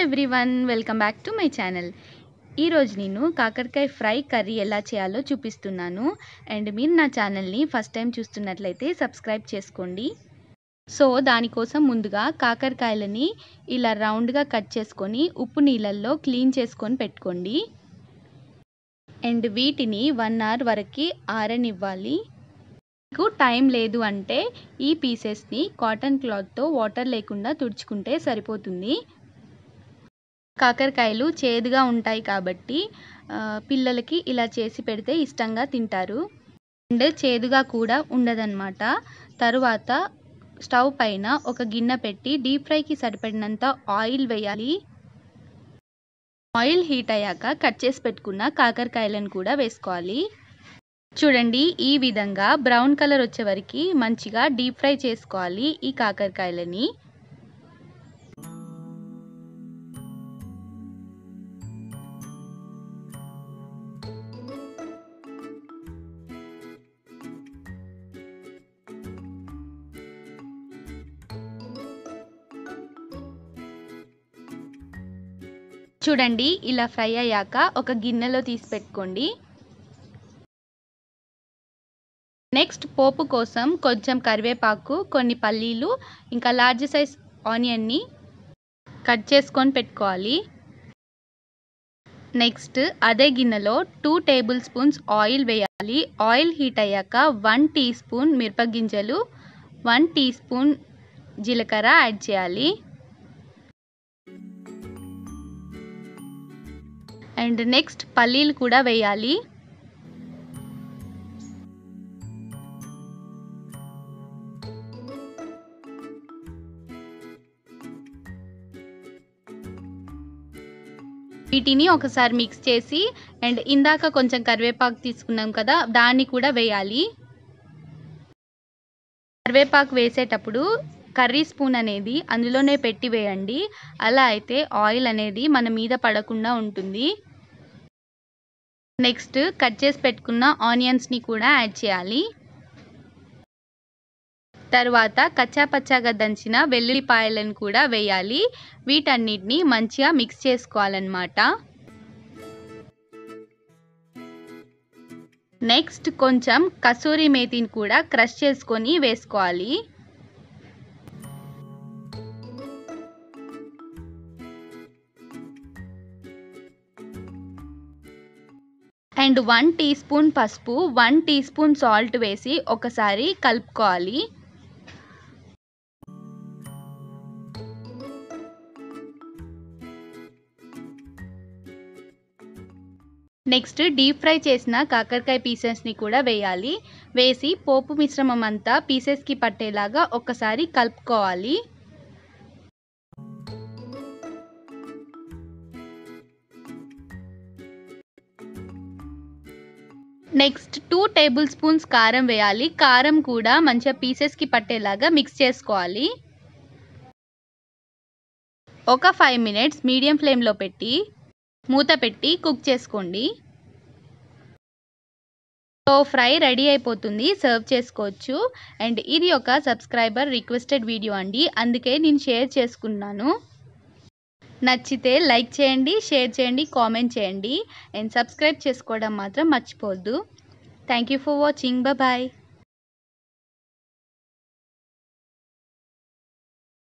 everyone welcome back to my channel ఈరోజు నేను కాకరకాయ ఫ్రై కర్రీ ఎలా చేయాలో చూపిస్తున్నాను అండ్ మీరు నా ఛానల్ని ఫస్ట్ టైం చూస్తున్నట్లయితే సబ్స్క్రైబ్ చేసుకోండి సో దానికోసం ముందుగా కాకరకాయలని ఇలా రౌండ్గా కట్ చేసుకొని ఉప్పు నీళ్ళల్లో క్లీన్ చేసుకొని పెట్టుకోండి అండ్ వీటిని వన్ అవర్ వరకు ఆరనివ్వాలి మీకు టైం లేదు అంటే ఈ పీసెస్ని కాటన్ క్లాత్తో వాటర్ లేకుండా తుడుచుకుంటే సరిపోతుంది కాకరకాయలు చేదుగా ఉంటాయి కాబట్టి పిల్లలకి ఇలా చేసి పెడితే ఇష్టంగా తింటారు అండ్ చేదుగా కూడా ఉండదన్నమాట తరువాత స్టవ్ పైన ఒక గిన్నె పెట్టి డీప్ ఫ్రైకి సరిపడినంత ఆయిల్ వేయాలి ఆయిల్ హీట్ అయ్యాక కట్ చేసి పెట్టుకున్న కాకరకాయలను కూడా వేసుకోవాలి చూడండి ఈ విధంగా బ్రౌన్ కలర్ వచ్చే వరకు మంచిగా డీప్ ఫ్రై చేసుకోవాలి ఈ కాకరకాయలని చూడండి ఇలా ఫ్రై అయ్యాక ఒక గిన్నెలో తీసి పెట్టుకోండి నెక్స్ట్ పోపు కోసం కొంచెం కరివేపాకు కొన్ని పల్లీలు ఇంకా లార్జ్ సైజ్ ఆనియన్ని కట్ చేసుకొని పెట్టుకోవాలి నెక్స్ట్ అదే గిన్నెలో టూ టేబుల్ స్పూన్స్ ఆయిల్ వేయాలి ఆయిల్ హీట్ అయ్యాక వన్ టీ స్పూన్ మిరపగింజలు వన్ టీ స్పూన్ జీలకర్ర యాడ్ చేయాలి అండ్ నెక్స్ట్ పల్లీలు కూడా వేయాలి వీటిని ఒకసారి మిక్స్ చేసి అండ్ ఇందాక కొంచెం కరివేపాకు తీసుకున్నాం కదా దాన్ని కూడా వేయాలి కరివేపాకు వేసేటప్పుడు కర్రీ స్పూన్ అనేది అందులోనే పెట్టి వేయండి అలా అయితే ఆయిల్ అనేది మన మీద పడకుండా ఉంటుంది నెక్స్ట్ కట్ చేసి పెట్టుకున్న ఆనియన్స్ని కూడా యాడ్ చేయాలి తర్వాత కచ్చాపచ్చాగా దంచిన వెల్లుల్లిపాయలను కూడా వేయాలి వీటన్నిటిని మంచిగా మిక్స్ చేసుకోవాలన్నమాట నెక్స్ట్ కొంచెం కసూరి మేతిని కూడా క్రష్ చేసుకొని వేసుకోవాలి అండ్ వన్ టీ స్పూన్ పసుపు వన్ టీ స్పూన్ సాల్ట్ వేసి ఒకసారి కలుపుకోవాలి నెక్స్ట్ డీప్ ఫ్రై చేసిన కాకరకాయ పీసెస్ని కూడా వేయాలి వేసి పోపు మిశ్రమం అంతా పీసెస్కి పట్టేలాగా ఒకసారి కలుపుకోవాలి నెక్స్ట్ టూ టేబుల్ స్పూన్స్ కారం వేయాలి కారం కూడా మంచిగా పీసెస్కి పట్టేలాగా మిక్స్ చేసుకోవాలి ఒక ఫైవ్ మినిట్స్ మీడియం ఫ్లేమ్లో పెట్టి మూత పెట్టి కుక్ చేసుకోండి సో ఫ్రై రెడీ అయిపోతుంది సర్వ్ చేసుకోవచ్చు అండ్ ఇది ఒక సబ్స్క్రైబర్ రిక్వెస్టెడ్ వీడియో అండి అందుకే నేను షేర్ చేసుకున్నాను నచ్చితే లైక్ చేయండి షేర్ చేయండి కామెంట్ చేయండి అండ్ సబ్స్క్రైబ్ చేసుకోవడం మాత్రం మర్చిపోవద్దు thank you for watching bye